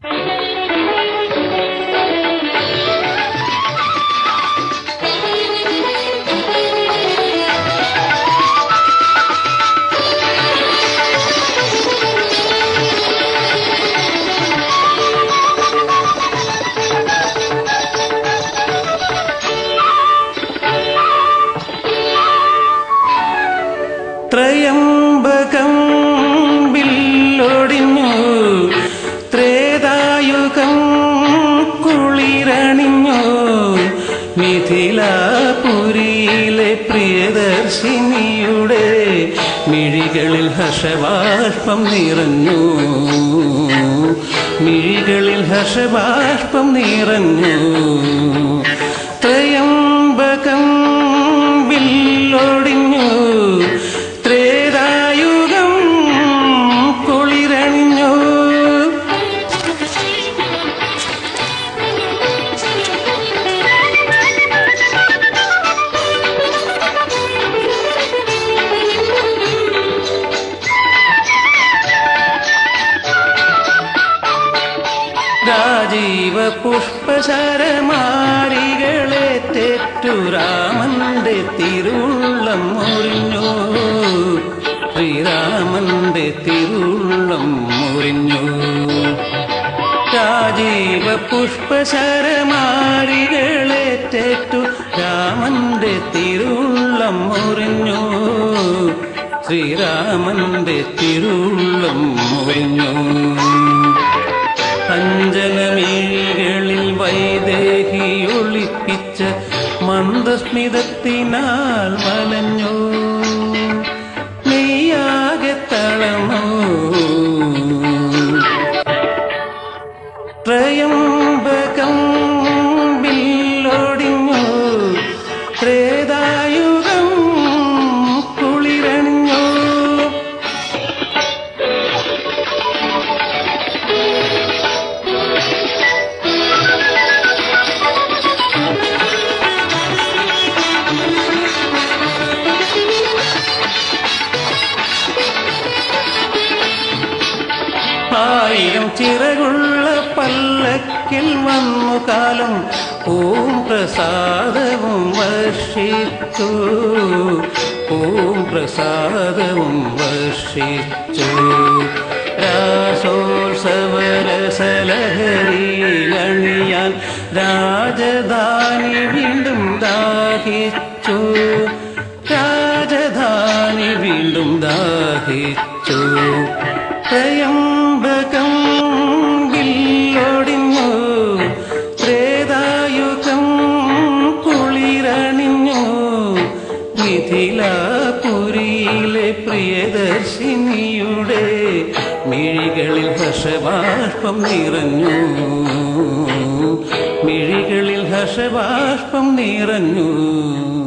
ത്രയംബകം ബില്ലൊടിഞ്ഞു ത്രേതായുഗം കുളിരണിഞ്ഞു മിഥിലാപുരിയിലെ പ്രിയദർശിനിയുടെ മിഴികളിൽ ഹർഷബാഷ്പം നിറഞ്ഞു മിഴികളിൽ ഹർഷബാഷ്പം നിറഞ്ഞു ത്രയംബകം ബില്ലൊടിഞ്ഞു ത്രേതായുഗം കുളിരണിഞ്ഞു രാജീവ പുഷ്പശരമാരികളെ തെറ്റു രാമന്റെ തിരുള്ളം മുറിഞ്ഞു ശ്രീരാമന്റെ തിരുള്ളം മുറിഞ്ഞു രാജീവ പുഷ്പശരമാരികളെ തെറ്റു രാമന്റെ തിരുള്ളം മുറിഞ്ഞു ശ്രീരാമന്റെ തിരുള്ളം മുറിഞ്ഞു അഞ്ജനമിഴികളിൽ വൈദേഹി ഒളിപ്പിച്ച മന്ദസ്മിതത്തിനാൽ വലഞ്ഞു നീയാകെ തളർന്നു ത്രയംബകം ബില്ലൊടിഞ്ഞു ത്രേതായുഗം കുളിരണിഞ്ഞു ആയിരം ചിറകുള്ള പല്ലക്കിൽ വന്നു കാലം പൂം പ്രസാദവും വർഷിച്ചു പൂം പ്രസാദവും വർഷിച്ചു രാസോത്സവരസലഹരിയണിയാൻ രാജധാനി വീണ്ടും ദാഹിച്ചു രാജധാനി വീണ്ടും ദാഹിച്ചു ത്രയംബകം വില്ലൊടിഞ്ഞു ത്രേതായുഗം കുളിരണിഞ്ഞു മിഥിലാപുരിയിലെ പ്രിയദർശിനിയുടെ മിഴികളിൽ ഹർഷബാഷ്പം നിറഞ്ഞു മിഴികളിൽ ഹർഷബാഷ്പം നിറഞ്ഞു